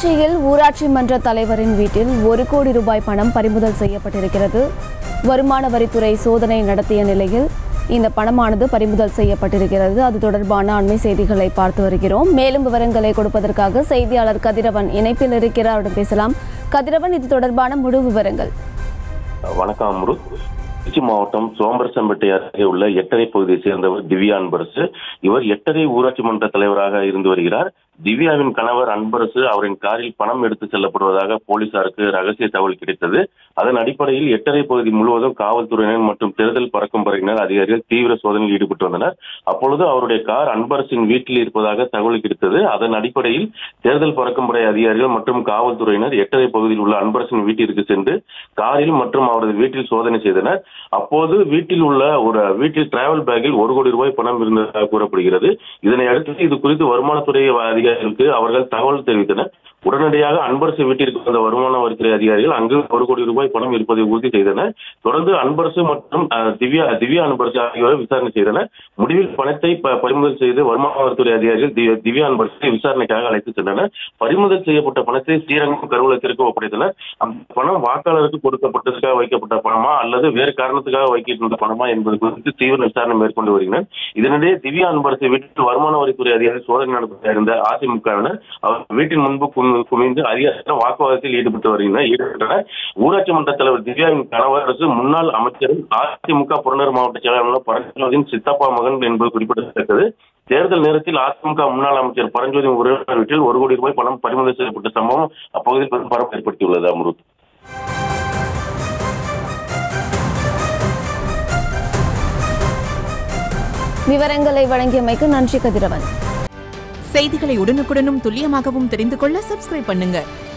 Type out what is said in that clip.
திருச்சியில் ஊராட்சி மன்ற தலைவரின் வீட்டில் ஒரு கோடி ரூபாய் பணம் பறிமுதல் செய்யப்பட்டிருக்கிறது வருமான வரித்துறை சோதனை நடத்திய நிலையில் இந்த பணமானது பறிமுதல் செய்யப்பட்டிருக்கிறது அது தொடர்பான அண்மை செய்திகளை பார்த்து வருகிறோம் மேலும் விவரங்களை கொடுப்பதற்காக செய்தியாளர் கதிரவன் இணைப்பில் இருக்கிறார் அவரிடம் பேசலாம் கதிரவன் இது தொடர்பான முழு விவரங்கள் வணக்கம் அம்ருத் திருச்சி மாவட்டம் சோம்பரசம்பேட்டை அருகே உள்ள எட்டரை பகுதியை சேர்ந்தவர் திவ்யா அன்பரசு இவர் எட்டரை ஊராட்சி மன்ற தலைவராக இருந்து வருகிறார் திவ்யாவின் கணவர் அன்பரசு அவரின் காரில் பணம் எடுத்து செல்லப்படுவதாக போலீசாருக்கு ரகசிய தகவல் கிடைத்தது அதன் அடிப்படையில் எட்டரை பகுதி முழுவதும் காவல்துறையினர் மற்றும் தேர்தல் பறக்கும் படையினர் அதிகாரிகள் தீவிர சோதனையில் ஈடுபட்டு வந்தனர் அப்பொழுது அவருடைய கார் அன்பரசின் வீட்டில் இருப்பதாக தகவல் கிடைத்தது அதன் அடிப்படையில் தேர்தல் பறக்கும் படை அதிகாரிகள் மற்றும் காவல்துறையினர் எட்டரை பகுதியில் உள்ள அன்பரசின் வீட்டிற்கு சென்று காரில் மற்றும் அவரது வீட்டில் சோதனை செய்தனர் அப்போது வீட்டில் உள்ள ஒரு வீட்டில் டிராவல் பேக்கில் ஒரு கோடி ரூபாய் பணம் இருந்ததாக கூறப்படுகிறது இதனை அடுத்து இது குறித்து வருமானத்துறை அதிகாரிகளுக்கு அவர்கள் தகவல் தெரிவித்தனர் உடனடியாக அன்பரசு வீட்டிற்கு வந்த வருமான வரித்துறை அதிகாரிகள் அங்கு ஒரு கோடி ரூபாய் பணம் இருப்பதை உறுதி செய்தனர் தொடர்ந்து அன்பரசு மற்றும் அஹ், திவ்யா திவ்யா அன்பரசு ஆகியோரை விசாரணை செய்தனர் முடிவில் பணத்தை ப- பறிமுதல் செய்து வருமான வரித்துறை அதிகாரிகள் தி- திவ்யா அன்பரசை விசாரணைக்காக அழைத்து சென்றனர் பறிமுதல் செய்யப்பட்ட பணத்தை ஸ்ரீரங்கம் கருவூலத்திற்கு ஒப்படைத்தனர் அந்த பணம் வாக்காளருக்கு கொடுக்கப்பட்டதற்காக வைக்கப்பட்ட பணமா அல்லது வேறு காரணத்துக்காக வைக்கின்ற பணமா என்பது குறித்து தீவிர விசாரணை மேற்கொண்டு வருகின்றனர் இதனிடையே திவ்யா அன்பரசை வீட்டில் வருமான வரித்துறை அதிகாரி சோதனை நடத்த இருந்த அதிமுகவினர் அவர் வீட்டின் முன்பு குமி- குமிந்து அதிகாரிகள் வாக்குவாதத்தில் ஈடுபட்டு வருகின்றனர் ஈடுபட்டனர் ஊராட்சி மன்ற தலைவர் திவ்யாவின் கணவரசு முன்னாள் அமைச்சரும் அதிமுக புறநகர் மாவட்ட செயலாளர் பரஞ்சோதியின் சித்தப்பா மகன் என்பது குறிப்பிடத்தக்கது தேர்தல் நேரத்தில் அதிமுக முன்னாள் அமைச்சர் பரஞ்சோதி உறவினர் வீட்டில் ஒரு கோடி ரூபாய் பணம் பறிமுதல் செய்யப்பட்ட சம்பவம் அப்பகுதியில் பெரும் பரப்பு ஏற்படுத்தியுள்ளது அம்ருத் விவரங்களை வழங்கியமைக்கு நன்றி கதிரவன் செய்திகளை உடனுக்குடனும் துல்லியமாகவும் தெரிந்து கொள்ள சப்ஸ்கிரைப் பண்ணுங்க